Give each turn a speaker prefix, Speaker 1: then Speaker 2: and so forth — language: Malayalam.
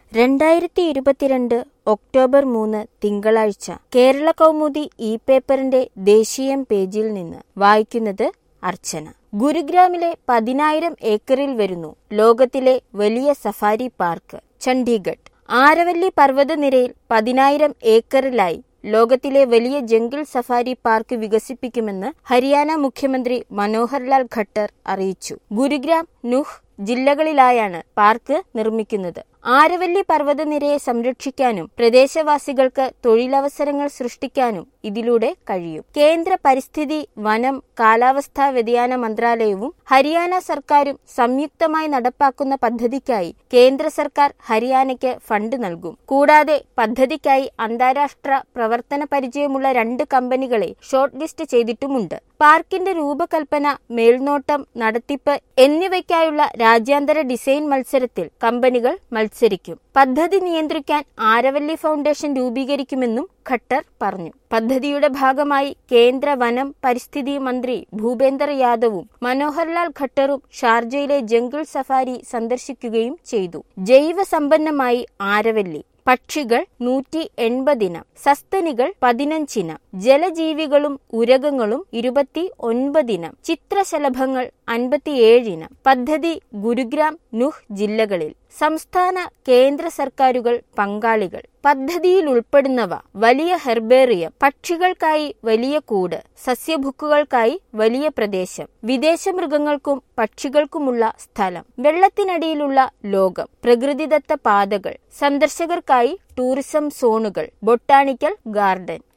Speaker 1: രണ്ടായിരത്തി ഇരുപത്തിരണ്ട് ഒക്ടോബർ മൂന്ന് തിങ്കളാഴ്ച കേരള കൗമുദി ഇ പേപ്പറിന്റെ ദേശീയം പേജിൽ നിന്ന് വായിക്കുന്നത് അർച്ചന ഗുരുഗ്രാമിലെ പതിനായിരം ഏക്കറിൽ വരുന്നു ലോകത്തിലെ വലിയ സഫാരി പാർക്ക് ചണ്ഡീഗഡ് ആരവല്ലി പർവ്വതനിരയിൽ പതിനായിരം ഏക്കറിലായി ലോകത്തിലെ വലിയ ജംഗിൾ സഫാരി പാർക്ക് വികസിപ്പിക്കുമെന്ന് ഹരിയാന മുഖ്യമന്ത്രി മനോഹർലാൽ ഖട്ടർ അറിയിച്ചു ഗുരുഗ്രാം നുഹ് ജില്ലകളിലായാണ് പാർക്ക് നിർമ്മിക്കുന്നത് ആരവല്ലി പർവ്വതനിരയെ സംരക്ഷിക്കാനും പ്രദേശവാസികൾക്ക് തൊഴിലവസരങ്ങൾ സൃഷ്ടിക്കാനും ഇതിലൂടെ കഴിയും കേന്ദ്ര പരിസ്ഥിതി വനം കാലാവസ്ഥാ വ്യതിയാന മന്ത്രാലയവും ഹരിയാന സർക്കാരും സംയുക്തമായി നടപ്പാക്കുന്ന പദ്ധതിക്കായി കേന്ദ്ര സർക്കാർ ഹരിയാനയ്ക്ക് ഫണ്ട് നൽകും കൂടാതെ പദ്ധതിക്കായി അന്താരാഷ്ട്ര പ്രവർത്തന പരിചയമുള്ള രണ്ട് കമ്പനികളെ ഷോർട്ട് ലിസ്റ്റ് ചെയ്തിട്ടുമുണ്ട് പാർക്കിന്റെ രൂപകൽപ്പന മേൽനോട്ടം നടത്തിപ്പ് എന്നിവയ്ക്കായുള്ള രാജ്യാന്തര ഡിസൈൻ മത്സരത്തിൽ കമ്പനികൾ മത്സരിക്കും പദ്ധതി നിയന്ത്രിക്കാൻ ആരവല്ലി ഫൗണ്ടേഷൻ രൂപീകരിക്കുമെന്നും ഖട്ടർ പറഞ്ഞു പദ്ധതിയുടെ ഭാഗമായി കേന്ദ്ര വനം പരിസ്ഥിതി മന്ത്രി ഭൂപേന്ദർ യാദവും മനോഹർലാൽ ഖട്ടറും ഷാർജയിലെ ജംഗിൾ സഫാരി സന്ദർശിക്കുകയും ചെയ്തു ജൈവ സമ്പന്നമായി ആരവല്ലി പക്ഷികൾ നൂറ്റി എൺപതിനം സസ്തനികൾ പതിനഞ്ചിനം ജലജീവികളും ഉരകങ്ങളും ഇരുപത്തി ഒൻപതിനം ചിത്രശലഭങ്ങൾ അൻപത്തിയേഴിനം പദ്ധതി ഗുരുഗ്രാം നുഹ് ജില്ലകളിൽ സംസ്ഥാന കേന്ദ്ര സർക്കാരുകൾ പങ്കാളികൾ പദ്ധതിയിൽ ഉൾപ്പെടുന്നവ വലിയ ഹെർബേറിയം പക്ഷികൾക്കായി വലിയ കൂട് സസ്യഭുക്കുകൾക്കായി വലിയ പ്രദേശം വിദേശ മൃഗങ്ങൾക്കും പക്ഷികൾക്കുമുള്ള സ്ഥലം വെള്ളത്തിനടിയിലുള്ള ലോകം പ്രകൃതിദത്ത പാതകൾ സന്ദർശകർക്കായി ടൂറിസം സോണുകൾ ബൊട്ടാണിക്കൽ ഗാർഡൻ